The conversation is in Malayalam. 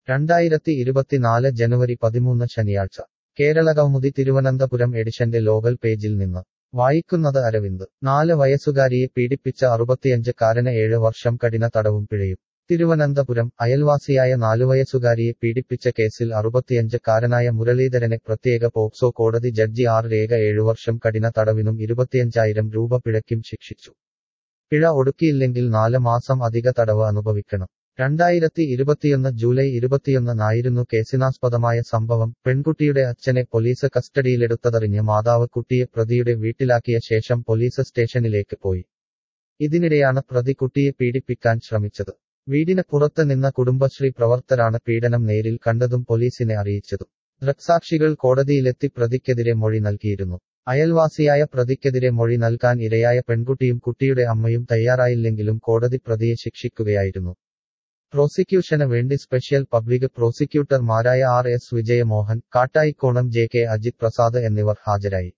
രണ്ടായിരത്തി ഇരുപത്തിനാല് ജനുവരി പതിമൂന്ന് ശനിയാഴ്ച കേരളകൗമുദി തിരുവനന്തപുരം എഡിഷന്റെ ലോകൽ പേജിൽ നിന്ന് വായിക്കുന്നത് അരവിന്ദ് നാല് വയസ്സുകാരിയെ പീഡിപ്പിച്ച അറുപത്തിയഞ്ചുകാരന് ഏഴ് വർഷം കഠിന തടവും പിഴയും തിരുവനന്തപുരം അയൽവാസിയായ നാലുവയസ്സുകാരിയെ പീഡിപ്പിച്ച കേസിൽ അറുപത്തിയഞ്ചുകാരനായ മുരളീധരനെ പ്രത്യേക പോക്സോ കോടതി ജഡ്ജി ആർ രേഖ ഏഴുവർഷം കഠിന തടവിനും ഇരുപത്തിയഞ്ചായിരം രൂപ പിഴയ്ക്കും ശിക്ഷിച്ചു പിഴ ഒടുക്കിയില്ലെങ്കിൽ നാല് മാസം അധിക തടവ് അനുഭവിക്കണം രണ്ടായിരത്തി ഇരുപത്തിയൊന്ന് ജൂലൈ ഇരുപത്തിയൊന്നിനായിരുന്നു കേസിനാസ്പദമായ സംഭവം പെൺകുട്ടിയുടെ അച്ഛനെ പോലീസ് കസ്റ്റഡിയിലെടുത്തതറിഞ്ഞ് മാതാവ് കുട്ടിയെ പ്രതിയുടെ വീട്ടിലാക്കിയ ശേഷം പോലീസ് സ്റ്റേഷനിലേക്ക് പോയി ഇതിനിടെയാണ് പ്രതി കുട്ടിയെ പീഡിപ്പിക്കാൻ ശ്രമിച്ചത് വീടിന് പുറത്ത് നിന്ന കുടുംബശ്രീ പ്രവർത്തരാണ് പീഡനം നേരിൽ കണ്ടതും പോലീസിനെ അറിയിച്ചതും ദൃക്സാക്ഷികൾ കോടതിയിലെത്തി പ്രതിക്കെതിരെ മൊഴി നൽകിയിരുന്നു അയൽവാസിയായ പ്രതിക്കെതിരെ മൊഴി നൽകാൻ ഇരയായ പെൺകുട്ടിയും കുട്ടിയുടെ അമ്മയും തയ്യാറായില്ലെങ്കിലും കോടതി പ്രതിയെ ശിക്ഷിക്കുകയായിരുന്നു പ്രോസിക്യൂഷന് വേണ്ടി സ്പെഷ്യൽ പബ്ലിക് പ്രോസിക്യൂട്ടർമാരായ R S Vijayamohan Kattayikonam J K Ajith Prasad എന്നിവർ ഹാജരായി